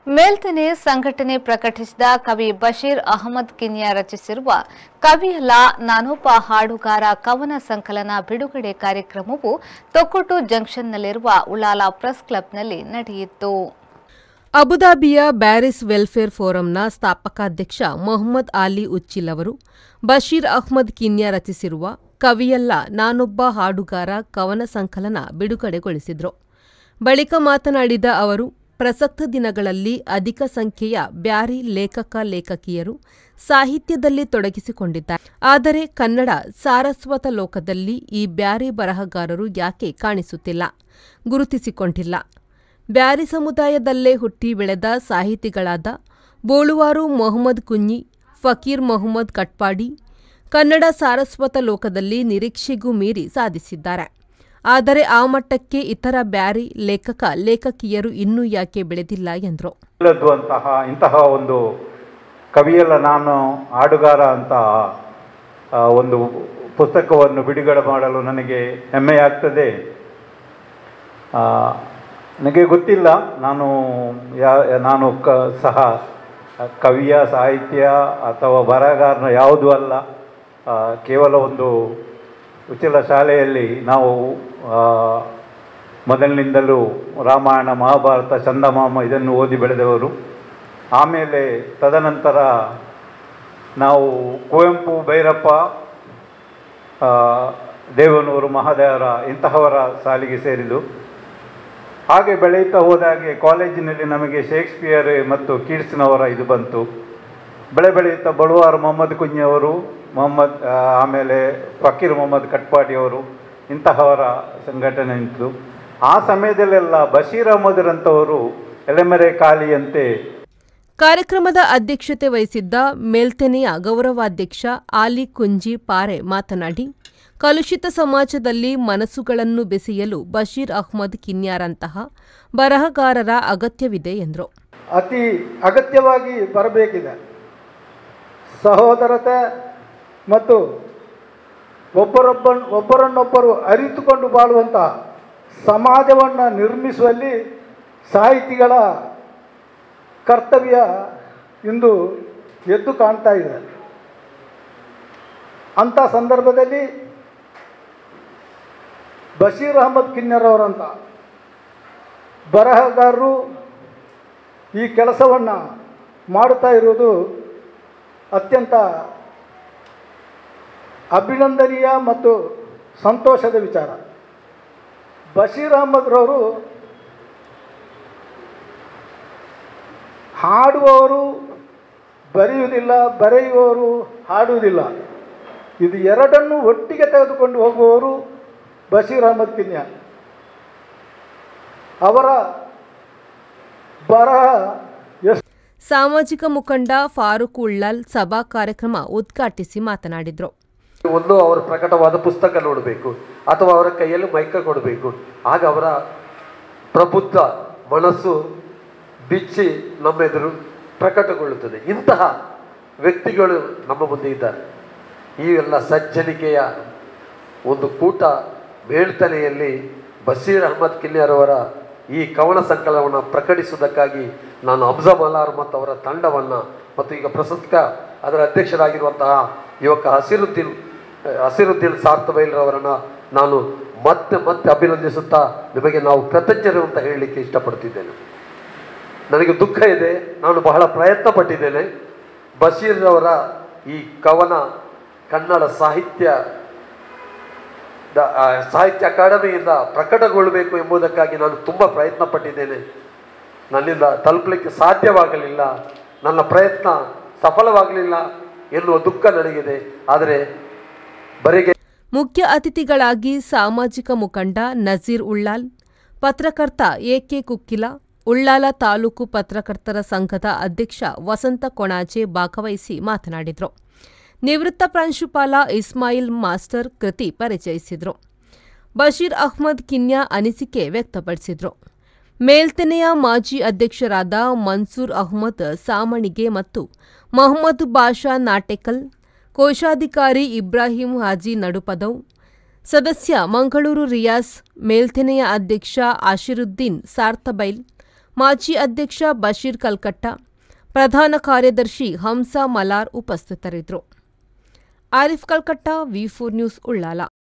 ಮೇಲ್ತನೆ ಸಂಘಟನೆ ಪ್ರಕಟಿಸಿದ ಕವಿ ಬಶೀರ್ ಅಹಮದ್ ಕಿನ್ಯಾ ರಚಿಸಿರುವ ಕವಿಯಲ್ಲ ನಾನೊಬ್ಬ ಹಾಡುಗಾರ ಕವನ ಸಂಕಲನ ಬಿಡುಗಡೆ ಕಾರ್ಯಕ್ರಮವು ತೊಕ್ಕೊಟ್ಟು ಜಂಕ್ಷನ್ನಲ್ಲಿರುವ ಉಳ್ಳಾಲ ಪ್ರೆಸ್ ಕ್ಲಬ್ನಲ್ಲಿ ನಡೆಯಿತು ಅಬುದಾಬಿಯ ಬ್ಯಾರಿಸ್ ವೆಲ್ಫೇರ್ ಫೋರಂನ ಸ್ಥಾಪಕಾಧ್ಯಕ್ಷ ಮೊಹಮ್ಮದ್ ಆಲಿ ಉಚ್ಚಿಲ್ ಅವರು ಬಶೀರ್ ಅಹ್ಮದ್ ಕಿನ್ಯಾ ರಚಿಸಿರುವ ಕವಿಯಲ್ಲ ನಾನೊಬ್ಬ ಹಾಡುಗಾರ ಕವನ ಸಂಕಲನ ಬಿಡುಗಡೆಗೊಳಿಸಿದ್ರು ಬಳಿಕ ಮಾತನಾಡಿದ ಅವರು ಪ್ರಸಕ್ತ ದಿನಗಳಲ್ಲಿ ಅಧಿಕ ಸಂಖ್ಯೆಯ ಬ್ಯಾರಿ ಲೇಖಕ ಲೇಖಕಿಯರು ಸಾಹಿತ್ಯದಲ್ಲಿ ತೊಡಗಿಸಿಕೊಂಡಿದ್ದಾರೆ ಆದರೆ ಕನ್ನಡ ಸಾರಸ್ವತ ಲೋಕದಲ್ಲಿ ಈ ಬ್ಯಾರಿ ಬರಹಗಾರರು ಯಾಕೆ ಕಾಣಿಸುತ್ತಿಲ್ಲ ಗುರುತಿಸಿಕೊಂಡಿಲ್ಲ ಬ್ಯಾರಿ ಸಮುದಾಯದಲ್ಲೇ ಹುಟ್ಟಿ ಬೆಳೆದ ಸಾಹಿತಿಗಳಾದ ಬೋಳುವಾರು ಮೊಹಮ್ಮದ್ ಕುഞ്ഞಿ ಫಕೀರ್ ಮೊಹಮ್ಮದ್ ಕಟ್ಪಾಡಿ ಕನ್ನಡ ಸಾರಸ್ವತ ಲೋಕದಲ್ಲಿ ನಿರೀಕ್ಷೆಗೂ ಮೀರಿ ಸಾಧಿಸಿದ್ದಾರೆ ಆದರೆ ಆ ಮಟ್ಟಕ್ಕೆ ಇತರ ಬ್ಯಾರಿ ಲೇಖಕ ಲೇಖಕಿಯರು ಇನ್ನೂ ಯಾಕೆ ಬೆಳೆದಿಲ್ಲ ಎಂದರು ಇಲ್ಲದ್ದು ಅಂತಹ ಇಂತಹ ಒಂದು ಕವಿಯಲ್ಲ ನಾನು ಹಾಡುಗಾರ ಅಂತ ಆ, ಒಂದು ಪುಸ್ತಕವನ್ನು ಬಿಡುಗಡೆ ಮಾಡಲು ನನಗೆ ಹೆಮ್ಮೆಯಾಗ್ತದೆ ಆ, ನನಗೆ ಗೊತ್ತಿಲ್ಲ ನಾನು ಯಾ ನಾನು ಕ ಸಹ ಕವಿಯ ಸಾಹಿತ್ಯ ಅಥವಾ ಬರಹಗಾರನ ಯಾವುದೂ ಅಲ್ಲ ಆ, ಕೇವಲ ಒಂದು ಉಚಿತ ಶಾಲೆಯಲ್ಲಿ ನಾವು ಆ, ಮೊದಲಿನಿಂದಲೂ ರಾಮಾಯಣ ಮಹಾಭಾರತ ಚಂದಮಾಮ ಇದನ್ನು ಓದಿ ಬೆಳೆದವರು ಆಮೇಲೆ ತದನಂತರ ನಾವು ಕುವೆಂಪು ಭೈರಪ್ಪ ಆ, ದೇವನೂರು ಮಹಾದೇವರ ಇಂತಹವರ ಸಾಲಿಗೆ ಸೇರಿದು ಹಾಗೆ ಬೆಳೆಯುತ್ತಾ ಹೋದಾಗೆ ಕಾಲೇಜಿನಲ್ಲಿ ನಮಗೆ ಶೇಕ್ಸ್ಪಿಯರ್ ಮತ್ತು ಕೀಟ್ಸ್ನವರ ಇದು ಬಂತು ಬೆಳೆ ಬೆಳೆಯುತ್ತಾ ಬಳುವಾರು ಮೊಹಮ್ಮದ್ ಕುഞ്ഞಿ ಅವರು ಮೊಹಮ್ಮದ್ ಆ, ಆಮೇಲೆ ಫಕೀರ್ ಮೊಹಮ್ಮದ್ ಕಟ್ಪಾಡಿಯವರು ಇಂತಹವರ ಸಂಘಟನೆ ಇತ್ತು ಆ ಸಮಯದಲ್ಲೆಲ್ಲ ಬಶೀರ್ ಅಹಮದ್ರಂಥವರು ಎಲೆಮೆರೆ ಖಾಲಿಯಂತೆ ಕಾರ್ಯಕ್ರಮದ ಅಧ್ಯಕ್ಷತೆ ವಹಿಸಿದ್ದ ಮೇಲ್ತೆನೆಯ ಗೌರವಾಧ್ಯಕ್ಷ ಆಲಿ ಕುಂಜಿ ಪಾರೆ ಮಾತನಾಡಿ ಕಲುಷಿತ ಸಮಾಜದಲ್ಲಿ ಮನಸ್ಸುಗಳನ್ನು ಬೆಸೆಯಲು ಬಶೀರ್ ಅಹ್ಮದ್ ಕಿನ್ಯಾರಂತಹ ಬರಹಗಾರರ ಅಗತ್ಯವಿದೆ ಎಂದರು ಅತಿ ಅಗತ್ಯವಾಗಿ ಬರಬೇಕಿದೆ ಸಹೋದರತೆ ಮತ್ತು ಒಬ್ಬರೊಬ್ಬ ಒಬ್ಬರನ್ನೊಬ್ಬರು ಅರಿತುಕೊಂಡು ಬಾಳುವಂಥ ಸಮಾಜವನ್ನು ನಿರ್ಮಿಸುವಲ್ಲಿ ಸಾಹಿತಿಗಳ ಕರ್ತವ್ಯ ಇಂದು ಎದ್ದು ಕಾಣ್ತಾ ಇದೆ ಅಂಥ ಸಂದರ್ಭದಲ್ಲಿ ಬಶೀರ್ ಅಹಮದ್ ಕಿನ್ನರವರಂಥ ಬರಹಗಾರರು ಈ ಕೆಲಸವನ್ನು ಮಾಡುತ್ತಾ ಇರುವುದು ಅತ್ಯಂತ ಅಭಿನಂದನೀಯ ಮತ್ತು ಸಂತೋಷದ ವಿಚಾರ ಬಶೀರ್ ಅಹಮದ್ರವರು ಹಾಡುವವರು ಬರೆಯುವುದಿಲ್ಲ ಬರೆಯುವವರು ಹಾಡುವುದಿಲ್ಲ ಇದು ಎರಡನ್ನು ಒಟ್ಟಿಗೆ ತೆಗೆದುಕೊಂಡು ಹೋಗುವವರು ಬಶೀರ್ ಅಹಮದ್ ಕಿನ್ಯಾ ಅವರ ಬರಹ ಎಷ್ಟು ಸಾಮಾಜಿಕ ಮುಖಂಡ ಫಾರೂಕ್ ಉಳ್ಳಾಲ್ ಸಭಾ ಕಾರ್ಯಕ್ರಮ ಉದ್ಘಾಟಿಸಿ ಮಾತನಾಡಿದರು ಒಂದು ಅವರ ಪ್ರಕಟವಾದ ಪುಸ್ತಕ ನೋಡಬೇಕು ಅಥವಾ ಅವರ ಕೈಯಲ್ಲಿ ಮೈಕ ಕೊಡಬೇಕು ಆಗ ಅವರ ಪ್ರಬುದ್ಧ ಮನಸ್ಸು ಬಿಚ್ಚಿ ನಮ್ಮೆದುರು ಪ್ರಕಟಗೊಳ್ಳುತ್ತದೆ ಇಂತಹ ವ್ಯಕ್ತಿಗಳು ನಮ್ಮ ಮುಂದೆ ಇದ್ದಾರೆ ಈ ಎಲ್ಲ ಸಜ್ಜನಿಕೆಯ ಒಂದು ಕೂಟ ಬೇಳ್ತನೆಯಲ್ಲಿ ಬಶೀರ್ ಅಹಮದ್ ಕಿನ್ಯಾರವರ ಈ ಕವನ ಸಂಕಲನವನ್ನು ಪ್ರಕಟಿಸುವುದಕ್ಕಾಗಿ ನಾನು ಅಬ್ಜಾ ಮಲಾರ್ ಮತ್ತು ಅವರ ತಂಡವನ್ನು ಮತ್ತು ಈಗ ಪ್ರಸ್ತುತ ಅದರ ಅಧ್ಯಕ್ಷರಾಗಿರುವಂತಹ ಯುವಕ ಹಸಿರುದ್ದೀನ್ ಹಸಿರುದ್ದೀನ್ ಸಾರ್ತಬೈಲ್ರವರನ್ನು ನಾನು ಮತ್ತೆ ಮತ್ತೆ ಅಭಿನಂದಿಸುತ್ತಾ ನಿಮಗೆ ನಾವು ಕೃತಜ್ಞರು ಅಂತ ಹೇಳಲಿಕ್ಕೆ ಇಷ್ಟಪಡ್ತಿದ್ದೇನೆ ನನಗೆ ದುಃಖ ಇದೆ ನಾನು ಬಹಳ ಪ್ರಯತ್ನ ಪಟ್ಟಿದ್ದೇನೆ ಬಶೀರ್ರವರ ಈ ಕವನ ಕನ್ನಡ ಸಾಹಿತ್ಯ ದ- ಆ, ಸಾಹಿತ್ಯ ಅಕಾಡೆಮಿಯಿಂದ ಪ್ರಕಟಗೊಳ್ಳಬೇಕು ಎಂಬುದಕ್ಕಾಗಿ ನಾನು ತುಂಬ ಪ್ರಯತ್ನ ಪಟ್ಟಿದ್ದೇನೆ ನನ್ನಿಂದ ತಲುಪಲಿಕ್ಕೆ ಸಾಧ್ಯವಾಗಲಿಲ್ಲ ನನ್ನ ಪ್ರಯತ್ನ ಸಫಲವಾಗಲಿಲ್ಲ ಎನ್ನುವ ದುಃಖ ನನಗಿದೆ ಆದರೆ ಬರಿಗೆ ಮುಖ್ಯ ಅತಿಥಿಗಳಾಗಿ ಸಾಮಾಜಿಕ ಮುಖಂಡ ನಜೀರ್ ಉಳ್ಳಾಲ್ ಪತ್ರಕರ್ತ ಎಕೆ ಕುಕ್ಕಿಲ ಉಳ್ಳಾಲ ತಾಲೂಕು ಪತ್ರಕರ್ತರ ಸಂಘದ ಅಧ್ಯಕ್ಷ ವಸಂತ ಕೊಣಾಜೆ ಭಾಗವಹಿಸಿ ಮಾತನಾಡಿದರು ನಿವೃತ್ತ ಪ್ರಾಂಶುಪಾಲ ಇಸ್ಮಾಯಿಲ್ ಮಾಸ್ಟರ್ ಕೃತಿ ಪರಿಚಯಿಸಿದರು ಬಶೀರ್ ಅಹ್ಮದ್ ಕಿನ್ಯಾ ಅನಿಸಿಕೆ ವ್ಯಕ್ತಪಡಿಸಿದರು ಮೇಲ್ತೆನೆಯ ಮಾಜಿ ಅಧ್ಯಕ್ಷರಾದ ಮನ್ಸೂರ್ ಅಹ್ಮದ್ ಸಾಮಣಿಗೆ ಮತ್ತು ಮೊಹಮ್ಮದ್ ಬಾಷಾ ನಾಟೆಕಲ್ ಕೋಶಾಧಿಕಾರಿ ಇಬ್ರಾಹಿಂ ಹಾಜಿ ನಡುಪದವ್ ಸದಸ್ಯ ಮಂಗಳೂರು ರಿಯಾಸ್ ಮೇಲ್ತೆನೆಯ ಅಧ್ಯಕ್ಷ ಆಶಿರುದ್ದೀನ್ ಸಾರ್ತಬೈಲ್ ಮಾಜಿ ಅಧ್ಯಕ್ಷ ಬಶೀರ್ ಕಲ್ಕಟ್ಟ ಪ್ರಧಾನ ಕಾರ್ಯದರ್ಶಿ ಹಂಸಾ ಮಲಾರ್ ಉಪಸ್ಥಿತರಿದ್ದರು Arif Kalkatta V four news Ullal